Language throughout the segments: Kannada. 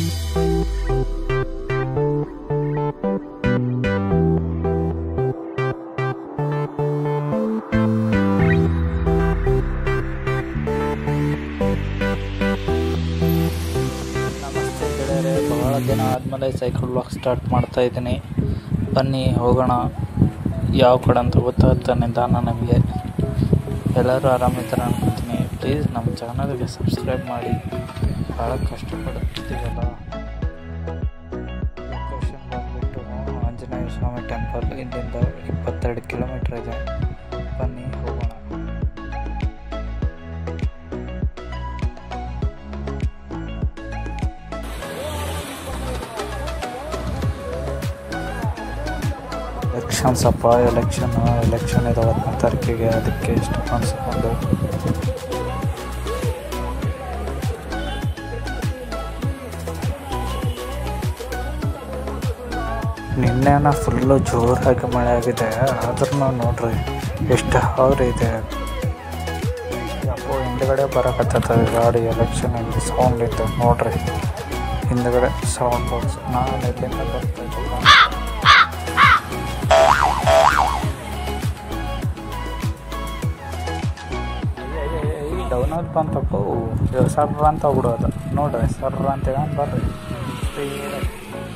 ನಮಸ್ತೆ ಗೆಳೆಯರೆ ಬಹಳ ದಿನ ಆದಮೇಲೆ ಸೈಕಲ್ ಬ್ಲಾಗ್ ಸ್ಟಾರ್ಟ್ ಮಾಡ್ತಾ ಇದ್ದೀನಿ ಬನ್ನಿ ಹೋಗೋಣ ಯಾವ ಕಡೆ ಅಂತ ಗೊತ್ತಾಗ್ತಾ ನಿಧಾನ ನಮಗೆ ಎಲ್ಲರೂ ಆರಾಮಿದ್ದಾರೆ ಅನ್ಕೊತೀನಿ ಪ್ಲೀಸ್ ನಮ್ಮ ಚಾನಲ್ಗೆ ಸಬ್ಸ್ಕ್ರೈಬ್ ಮಾಡಿ ಭಾಳ ಕಷ್ಟಪಡುತ್ತೀವಲ್ಲ ಲೊಕೇಶನ್ ಬಂದುಬಿಟ್ಟು ಆಂಜನೇಯ ಸ್ವಾಮಿ ಟೆಂಪಲ್ ಇಲ್ಲಿಂದ ಇಪ್ಪತ್ತೆರಡು ಕಿಲೋಮೀಟ್ರ್ ಇದೆ ಬನ್ನಿ ಹೋಗೋಣ ಎಲೆಕ್ಷನ್ಸ್ ಅಪ್ಪ ಎಲೆಕ್ಷನ್ ಎಲೆಕ್ಷನ್ ಇದಾವೆ ಹತ್ತನೇ ತಾರೀಕಿಗೆ ಅದಕ್ಕೆ ಇಷ್ಟು ಕಾಣಿಸ್ಕೊಂಡು ನಿನ್ನೆನ ಫುಲ್ಲು ಜೋರಾಗಿ ಮಳೆ ಆಗಿದೆ ಆದ್ರೂ ನೋಡ್ರಿ ಎಷ್ಟು ಹಾವ್ರಿ ಇದೆ ಅಪ್ಪೋ ಹಿಂದ್ಗಡೆ ಬರಕತ್ತದ ಗಾಡಿ ಎಲೆಕ್ಷನ್ ಸೌಂಡ್ ಇತ್ತು ನೋಡ್ರಿ ಹಿಂದ್ಗಡೆ ಸೌಂಡ್ ಬಾಕ್ಸ್ ನಾನು ಎಲ್ಲಿಂದ ಬರ್ತಾ ಇದ್ದಪ್ಪ ಡೌನ್ ಆದ್ ಬಂತಪ್ಪ ಸರ್ರ ಅಂತ ಹೋಗ್ಬಿಡೋದು ನೋಡ್ರಿ ಸರ್ರ ಅಂತ ಹೇಳಿ ಬರ್ರಿ ಸ್ಪೀಡಾಗಿ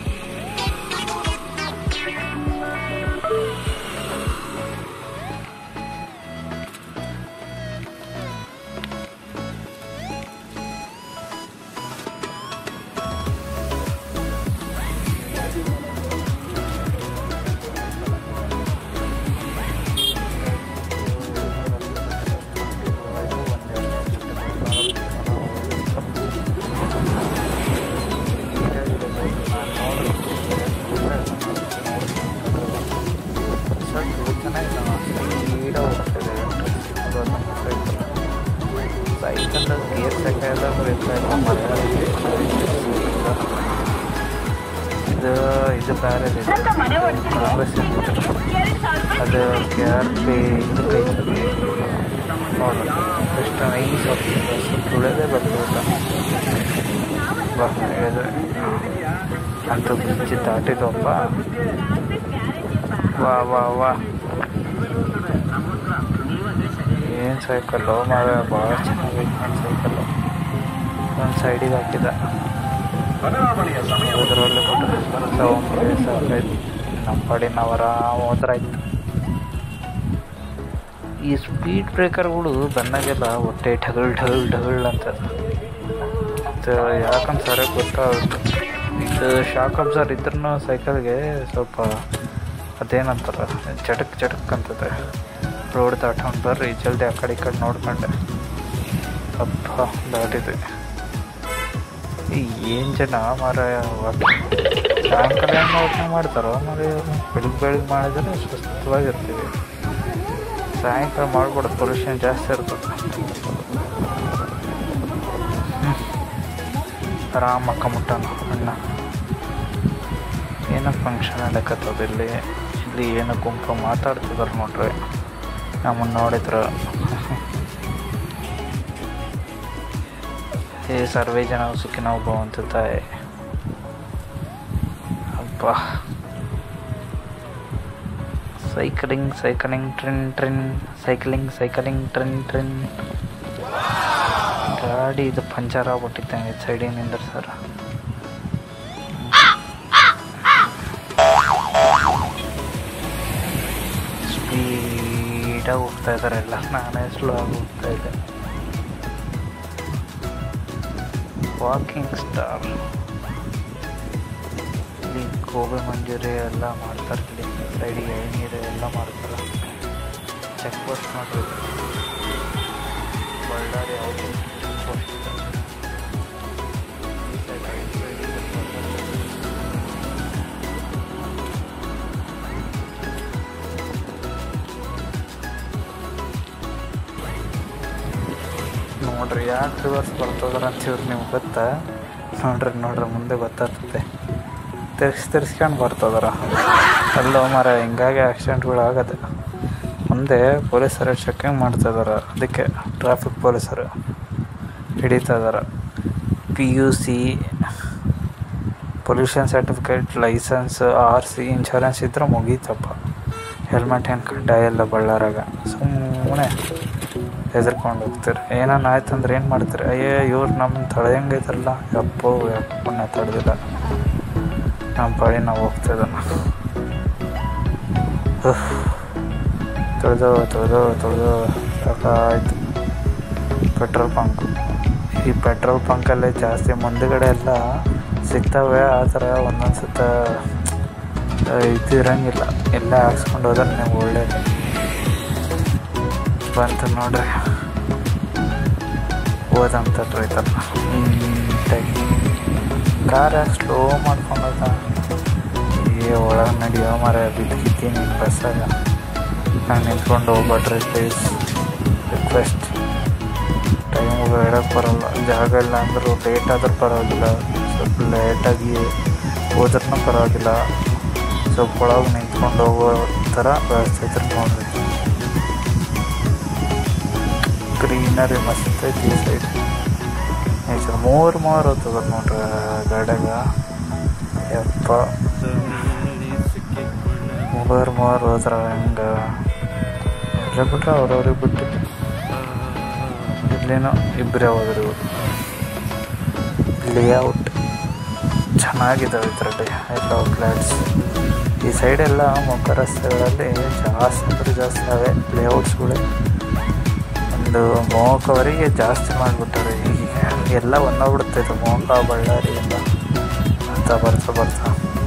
ಸೈಕಲ್ ಗೇರ್ ಸೈಕಲ್ ಇದು ಇದು ಬೇರೆ ಇದೆ ಕಾಂಗ್ರೆಸ್ ಅದು ಕೆ ಆರ್ ಪಿ ಇದು ಕೈ ನೋಡ್ರಿ ಎಷ್ಟು ನೈಸ್ ತುಳಿದೇ ಬರ್ತದೆ ಬಾ ಹೇಳಿದ್ರೆ ಅಂತೂ ಬ್ರಿಡ್ಜ್ ದಾಟಿದ್ವಪ್ಪ ವಾ ವಾ ವಾ ಏನು ಸೈಕಲ್ಲು ಮಾರ ಭಾಳ ಚೆನ್ನಾಗೈತೆ ನನ್ನ ಸೈಕಲ್ಲು ಒಂದು ಸೈಡಿಗೆ ಹಾಕಿದ ಅದರಲ್ಲಿ ಕೊಟ್ಟರೆ ಬರ್ತಾವೆ ಸಾಕೈತಿ ನಮ್ಮ ಪಾಡಿ ನಾವು ಆರಾಮ ಹೋದ್ರಾಯ್ತು ಈ ಸ್ಪೀಡ್ ಬ್ರೇಕರ್ಗಳು ಬಂದಾಗೆಲ್ಲ ಹೊಟ್ಟೆ ಢಗಲ್ ಢಗಲ್ ಢಗಲ್ ಅಂತ ಇದು ಯಾಕಂತ ಸರಿಯಾಗಿ ಗೊತ್ತಾಗುತ್ತೆ ಇದು ಶಾಕ್ ಅಬ್ಸರ್ ಇದ್ರೂ ಸೈಕಲ್ಗೆ ಸ್ವಲ್ಪ ಅದೇನಂತಾರ ಚಟಕ್ ಚಟಕ್ ಅಂತದೆ ರೋಡ್ ದಾಟ್ಕೊಂಡು ಬರ್ರಿ ಜಲ್ದಿ ಆ ಕಡೆ ಈ ಕಡೆ ನೋಡ್ಕೊಂಡೆ ಅಪ್ಪ ದಾಟಿದೆ ಏನು ಜನ ಮಾರ ಸಾಯಂಕಾಲ ಹೆಂಗೆ ಯೋಚನೆ ಮಾಡ್ತಾರೋ ಮರ ಬೆಳಗ್ಗೆ ಬೆಳಗ್ಗೆ ಮಾಡಿದ್ರೆ ಸುಸ್ತವಾಗಿರ್ತೀವಿ ಸಾಯಂಕಾಲ ಮಾಡ್ಬಿಡೋದು ಪೊಲ್ಯೂಷನ್ ಜಾಸ್ತಿ ಇರ್ತದೆ ಆರಾಮ ಅಕ್ಕಮುಟ್ಟನ ಅಣ್ಣ ಏನೋ ಫಂಕ್ಷನ್ ನಡಕತ್ತದ ಇಲ್ಲಿ ಇಲ್ಲಿ ಏನೋ ಗುಂಪು ಮಾತಾಡ್ತಿದಾರೆ ನೋಡ್ರಿ ನಮ್ಮನ್ನು ನೋಡಿದ್ರು ಹೇ ಸರ್ವೇ ಜನ ಸುಖಿನ ಭವಂತು ತಾಯಿ ಅಬ್ಬ ಸೈಕಲಿಂಗ್ ಸೈಕಲಿಂಗ್ ಟ್ರಿನ್ ಟ್ರಿನ್ ಸೈಕ್ಲಿಂಗ್ ಸೈಕಲಿಂಗ್ ಟ್ರಿನ್ ಟ್ರಿನ್ ಗಾಡಿ ಇದು ಪಂಚರ್ ಆಗ್ಬಿಟ್ಟಿದ್ದಂಗೆ ಸೈಡಿನಿಂದ ಸರ್ ಸ್ಪೀಡಾಗಿ ಹೋಗ್ತಾ ಇದ್ದಾರೆ ಎಲ್ಲ ನಾನೇ ಸ್ಲೋ ಆಗಿ ಹೋಗ್ತಾ ಇದ್ದೆ ವಾಕಿಂಗ್ ಸ್ಟಾರ್ ಇಲ್ಲಿ ಗೋಬಿ ಮಂಜೂರಿ ಎಲ್ಲ ಮಾಡ್ತಾರೆ ಇಲ್ಲಿ ಸೈಡಿಗೆ ಎಳ್ನೀರು ಎಲ್ಲ ಮಾಡ್ತಾರೆ ಚೆಕ್ ಪೋಸ್ಟ್ ನೋಡ್ರಿ ಬಳ್ಳಾರಿ ಔಟಿಂಗ್ ಚೆಕ್ ಪೋಸ್ಟ್ ನೋಡ್ರಿ ಯಾಕೆ ರಿವರ್ಸ್ ಬರ್ತದ್ರ ಅಂತೀವ್ರಿ ನಿಮ್ಗೆ ಗೊತ್ತಾ ನೋಡ್ರಿ ನೋಡ್ರಿ ಮುಂದೆ ಗೊತ್ತಾಗ್ತದೆ ತಿರ್ಸಿ ತಿರ್ಸ್ಕೊಂಡು ಬರ್ತದರ ಅಲ್ಲೋ ಮರ ಹಿಂಗಾಗಿ ಆಕ್ಸಿಡೆಂಟ್ಗಳು ಆಗತ್ತೆ ಮುಂದೆ ಪೊಲೀಸರು ಚೆಕಿಂಗ್ ಮಾಡ್ತಾ ಇದಾರೆ ಅದಕ್ಕೆ ಟ್ರಾಫಿಕ್ ಪೊಲೀಸರು ಹಿಡಿತಾ ಇದಾರೆ P U C pollution certificate licence R C insurance ಇದ್ರೆ ಮುಗೀತಪ್ಪ ಹೆಲ್ಮೆಟ್ ಏನು ಕಡ್ಡಾಯ ಇಲ್ಲ ಬಳ್ಳಾರಾಗ ಸುಮ್ಮನೆ ಹೆದರ್ಕೊಂಡು ಹೋಗ್ತಾರೆ ಏನಾನ ಆಯ್ತಂದ್ರೆ ಏನು ಮಾಡ್ತಾರೆ ಅಯ್ಯೇ ಇವ್ರು ನಮ್ಮ ತಡೆಯಂಗೈತಾರಲ್ಲ ಯಪ್ಪೋ ಯಪ್ಪಣ್ಣ ತಡೆದಿಲ್ಲ ನಮ್ಮ ಪಾಡಿ ನಾವು ಹೋಗ್ತಿದ್ದಾನ ತೊಳೆದು ತೊಳೆದು ತೊಳೆದು ಸಾಕಾಯ್ತು ಪೆಟ್ರೋಲ್ ಬಂಕ್ ಈ ಪೆಟ್ರೋಲ್ ಬಂಕಲ್ಲೇ ಜಾಸ್ತಿ ಮುಂದುಗಡೆ ಎಲ್ಲ ಸಿಗ್ತವೆ ಆ ಥರ ಒಂದೊಂದು ಸತ ಇದು ಇರಂಗಿಲ್ಲ ಎಲ್ಲ ಹಾಕ್ಸ್ಕೊಂಡು ಹೋದ್ರೆ ನೀವು ಒಳ್ಳೇದು ಬಂತು ನೋಡ್ರಿ ಓದಂತ ರೈತಲ್ಲ ಕಾರ್ ಯಾಕೆ ಸ್ಲೋ ಮಾಡ್ಕೊಂಡೋದ ಏ ಒಳಗೆ ನಡೆಯೋ ಮರ ಬಿದ್ದಿದ್ದೀನಿ ಬಸ್ಸಾಗ ನಾನು ನಿಂತ್ಕೊಂಡು ಹೋಗ್ಬೇಡ್ರಿ ಪ್ಲೀಸ್ ರಿಕ್ವೆಸ್ಟ್ ಟೈಮ್ ಹೇಳಕ್ಕೆ ಬರೋಲ್ಲ ಜಾಗ ಇಲ್ಲ ಅಂದರೂ ಲೇಟ್ ಆದ್ರೂ ಪರವಾಗಿಲ್ಲ ಸ್ವಲ್ಪ ಲೇಟಾಗಿ ಹೋದ್ರೂ ಪರವಾಗಿಲ್ಲ ಸ್ವಲ್ಪ ಒಳಗೆ ನಿಂತ್ಕೊಂಡು ಹೋಗೋ ಥರ ವ್ಯವಸ್ಥೆ ಇದ್ರೆ ನೋಡ್ರಿ ಗ್ರೀನರಿ ಮಸ್ತ್ ಐತಿ ಈ ಸೈಡ್ ನೇಚರ್ ಮೂರು ಮೂರು ಹೋಗ್ತದ ನೋಡ್ರಿ ಗಾಡ್ಯಾಗ ಯಪ್ಪ ಮೂವರು ಮೂವರು ಹೋದ್ರ ಹೆಂಗೆ ಎಲ್ಲ ಬಿಟ್ರೆ ಅವ್ರವ್ರಿಗೆ ಬಿಟ್ಟು ಇಲ್ಲೇನೋ ಇಬ್ಬರೇ ಹೋದ್ರು ಇವರು ಲೇಔಟ್ ಚೆನ್ನಾಗಿದ್ದಾವೆ ಇದರಲ್ಲಿ ಎಲ್ಲ ಫ್ಲ್ಯಾಟ್ಸ್ ಈ ಸೈಡೆಲ್ಲ ಮುಖ ರಸ್ತೆಗಳಲ್ಲಿ ಜಾಸ್ತಿ ಅಂದರೆ ಜಾಸ್ತಿ ಅವೆ ಲೇಔಟ್ಸ್ಗಳು ಒಂದು ಮೋಹಕವರೆಗೆ ಜಾಸ್ತಿ ಮಾಡಿಬಿಟ್ಟಾರೆ ಈಗ ಎಲ್ಲ ಒಂದೋಗ್ಬಿಡ್ತೈತೆ ಮೋಹಕ ಬಳ್ಳಾರಿ ಎಲ್ಲ ಅಂತ ಬರ್ತಾ ಬರ್ತಾ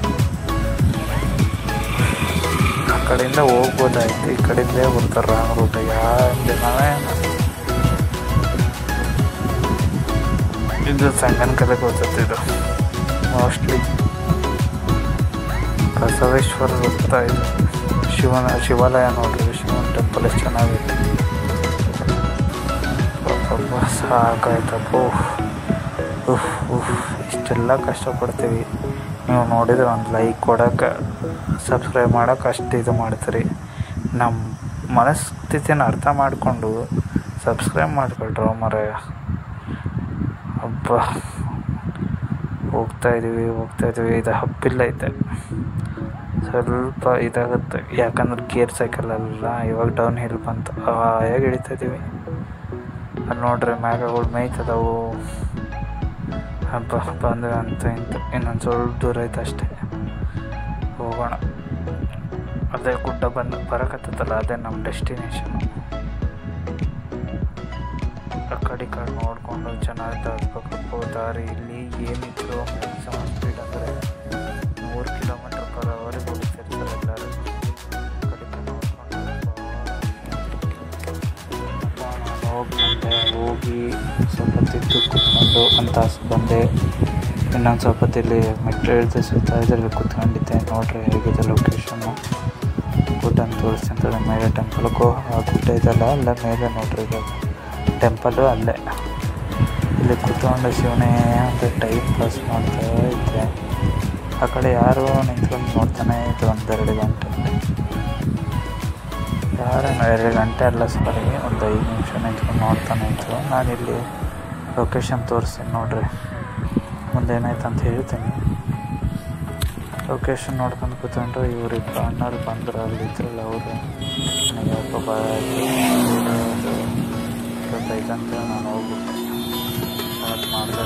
ಆ ಕಡೆಯಿಂದ ಹೋಗ್ಬೋದಾಯ್ತು ಈ ಕಡೆಯಿಂದೇ ಬರ್ತಾರೆ ರಾಂಗ್ ರೂಟ್ ಯಾವ ನಾವೇ ಇದು ಸಂಗನ ಕಲೆ ಗೊತ್ತಿದ್ದು ಮೋಸ್ಟ್ಲಿ ಬಸವೇಶ್ವರ ವೃತ್ತ ಇದು ಶಿವನ ಶಿವಾಲಯ ನೋಡ್ರಿ ಶಿವನ ಟೆಂಪಲ್ ಎಷ್ಟು ಚೆನ್ನಾಗೈತೆ ಪಾಪ ಸಾಕಾಯ್ತಪ್ಪ ಉಫ್ ಉಫ್ ಇಷ್ಟೆಲ್ಲ ಕಷ್ಟಪಡ್ತೀವಿ ನೀವು ನೋಡಿದ್ರೆ ಒಂದು ಲೈಕ್ ಕೊಡೋಕೆ ಸಬ್ಸ್ಕ್ರೈಬ್ ಮಾಡೋಕೆ ಅಷ್ಟು ಇದು ಮಾಡ್ತೀರಿ ನಮ್ಮ ಮನಸ್ಥಿತಿನ ಅರ್ಥ ಮಾಡಿಕೊಂಡು ಸಬ್ಸ್ಕ್ರೈಬ್ ಮಾಡಿಕೊಳ್ರು ಮರ ಹಬ್ಬ ಹೋಗ್ತಾ ಇದೀವಿ ಹೋಗ್ತಾ ಇದೀವಿ ಇದು ಹಬ್ಬಿಲ್ಲ ಐತೆ ಸ್ವಲ್ಪ ಇದಾಗುತ್ತೆ ಯಾಕಂದ್ರೆ ಗೇರ್ ಸೈಕಲ್ ಅಲ್ಲ ಇವಾಗ ಡೌನ್ ಹಿಲ್ ಬಂತು ಹೇಗೆ ಹಿಡಿತಾ ಇದೀವಿ ಅಲ್ಲಿ ನೋಡ್ರಿ ಮ್ಯಾಗಗಳು ಮೇಯ್ತದವು ಹಬ್ಬ ಬಂದ್ರೆ ಅಂತ ಇಂತ ಇನ್ನೊಂದು ಸ್ವಲ್ಪ ದೂರ ಐತೆ ಅಷ್ಟೇ ಹೋಗೋಣ ಅದೇ ಗುಡ್ಡ ಬಂದು ಬರಕತ್ತಲ್ಲ ಅದೇ ನಮ್ಮ ಡೆಸ್ಟಿನೇಷನು ಆ ಕಡೆ ಈ ಕಡೆ ನೋಡಿಕೊಂಡು ಚೆನ್ನಾಗಿ ದಾಟ್ಬೇಕು ದಾರಿ ಇಲ್ಲಿ ಏನಿದ್ರು ಮ್ಯಾಕ್ಸಿಮಮ್ ಸ್ಪೀಡ್ ಅಂದರೆ ನೂರು ಕಿಲೋಮೀಟರ್ ಪರ್ ಅವರಿಗೆ ಓಡಿಸ್ತಿರ್ತಾರೆ ಎಲ್ಲರೂ ಆ ಕಡೆ ಈ ಕಡೆ ನೋಡ್ಕೊಂಡು ನಾನು ಹೋಗಿ ಬಂದೆ ಹೋಗಿ ಸ್ವಲ್ಪ ತಿದ್ದು ಕೂತ್ಕೊಂಡು ಅಂತ ಬಂದೆ ಇನ್ನೊಂದು ಸ್ವಲ್ಪ ಇಲ್ಲಿ ಮೆಟ್ರೋ ಇಳಿದು ಸುತ್ತ ಇದರಲ್ಲಿ ಕೂತ್ಕೊಂಡಿದ್ದೆ ನೋಡ್ರಿ ಹೇಗಿದೆ ಲೊಕೇಶನ್ನು ಗುಡ್ಡನ್ನು ತೋರಿಸ್ತಿಂತದೆ ಮೇಲೆ ಟೆಂಪಲ್ಗೂ ಆ ಗುಡ್ಡ ಇದೆಲ್ಲ ಅಲ್ಲ ಮೇಲೆ ನೋಡ್ರಿ ಇವಾಗ ಟೆಂಪಲ್ಲು ಅಲ್ಲೇ ಇಲ್ಲಿ ಕೂತ್ಕೊಂಡು ಶಿವನೇ ಅಂತ ಟೈಮ್ ಪಾಸ್ ಮಾಡ್ತಾ ಇದ್ದೆ ಆ ಕಡೆ ಯಾರು ನಿಂತ್ಕೊಂಡು ನೋಡ್ತಾನೆ ಇದ್ರು ಒಂದೆರಡು ಗಂಟೆ ಯಾರು ಎರಡು ಗಂಟೆ ಅಲ್ಲ ಸಾರಿ ಒಂದು ಐದು ನಿಮಿಷ ನಿಂತ್ಕೊಂಡು ನೋಡ್ತಾನೆ ಇದ್ರು ನಾನಿಲ್ಲಿ ಲೊಕೇಶನ್ ತೋರಿಸ್ತೀನಿ ನೋಡ್ರಿ ಮುಂದೆ ಏನಾಯ್ತು ಅಂತ ಹೇಳ್ತೀನಿ ಲೊಕೇಶನ್ ನೋಡ್ಕೊಂಡು ಕೂತ್ಕೊಂಡು ಇವರಿಬ್ಬರು ಅಣ್ಣವ್ರು ಬಂದರು ಅಲ್ಲಿ ಇದ್ರಲ್ಲ ಅವರು ನನಗೆ ಯಾಕೋ ಭಯ ಆಯಿತು ಗೊತ್ತಾಯ್ತಂತ ನಾನು ಹೋಗ್ಬಿಟ್ಟೆ ಸ್ಟಾರ್ಟ್ ಮಾಡಿದೆ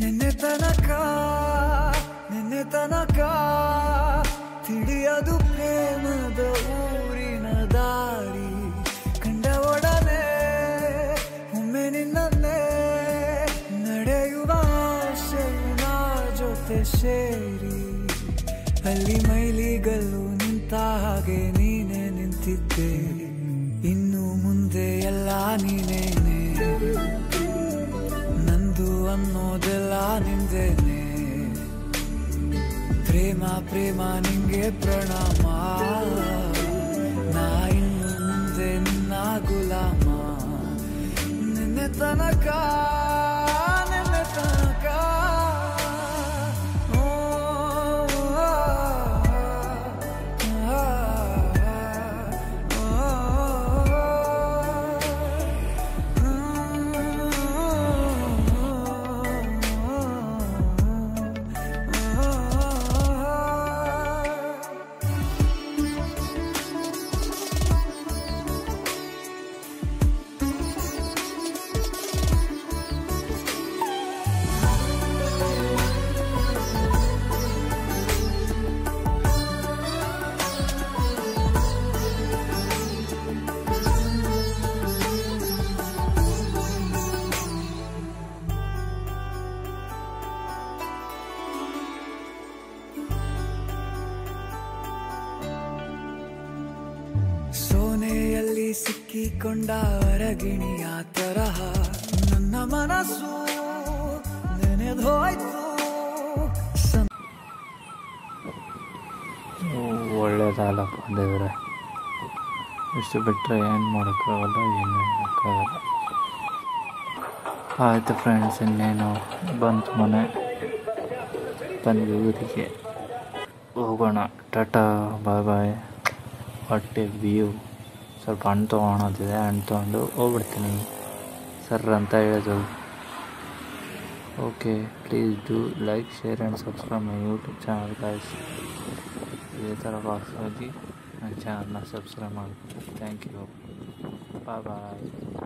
ನಿನ್ನೆ ತನಕ ನಿನ್ನೆ ತನಕ ತಿಳಿಯದು ಪ್ರೇಮದ ಊರಿನ ದಾರಿ ಕಂಡ ಒಡನೆ ಒಮ್ಮೆ ನಿನ್ನನ್ನೇ ನಡೆಯುವ ಆಸೆಯ ಜೊತೆ ಸೇರಿ ಅಲ್ಲಿ ಮೈಲಿಗಲ್ಲು ನಿಂತ ಹಾಗೆ ನೀನೆ ನಿಂತಿದ್ದೆ ಇನ್ನು ಮುಂದೆ ಎಲ್ಲ ನೀನೇನೆ ನಂದು ಅನ್ನೋದೆಲ್ಲ ನಿಂದೇನೆ ಪ್ರೇಮ ಪ್ರೇಮ ನಿಂಗೆ ಪ್ರಣಾಮ ನಾ ಇನ್ನು ಮುಂದೆ ನಿನ್ನ ಗುಲಾಮ ನಿನ್ನೆ ತನಕ ನಿನ್ನೆ ತನಕ ಓ, ಆ, ಆ, ಆ ಸೋನೆಯಲ್ಲಿ ಸಿಕ್ಕಿಕೊಂಡ ಹೊರಗಿಣಿಯ ತರಹ ನನ್ನ ಮನಸ್ಸು ನೆನೆದೋಯ್ತು ಸಂ- ಒಳ್ಳೇದಾಗಲ್ಲಪ್ಪ ದೇವ್ರೆ ಇಷ್ಟು ಬಿಟ್ಟರೆ ಏನು ಮಾಡೋಕ್ಕಾಗಲ್ಲ ಏನು ಮಾಡೋಕ್ಕಾಗಲ್ಲ ಆಯಿತು ಫ್ರೆಂಡ್ಸ್ ಇನ್ನೇನು ಬಂತು ಮನೆ ಬಂದ್ವಿ ಊರಿಗೆ ಹೋಗೋಣ ಟಾಟಾ ಬಾಯ್ ಬಾಯ್ ಹೊಟ್ಟೆ ವ್ಯೂ ಸ್ವಲ್ಪ ಹಣ್ಣು ತೊಗೊಳೋದಿದೆ ಹಣ್ಣು ತೊಗೊಂಡು ಹೋಗ್ಬಿಡ್ತೀನಿ ಸರ್ ಅಂತ ಹೇಳೋದು okay please do like share and subscribe my YouTube channel guys ಇದೇ ಥರ ಬಾಕ್ಸ್ ಹೋಗಿ ನನ್ನ ಚಾನಲ್ನ ಸಬ್ಸ್ಕ್ರೈಬ್ ಮಾಡಿ ಥ್ಯಾಂಕ್ ಯು ಬಾಯ್ ಬಾಯ್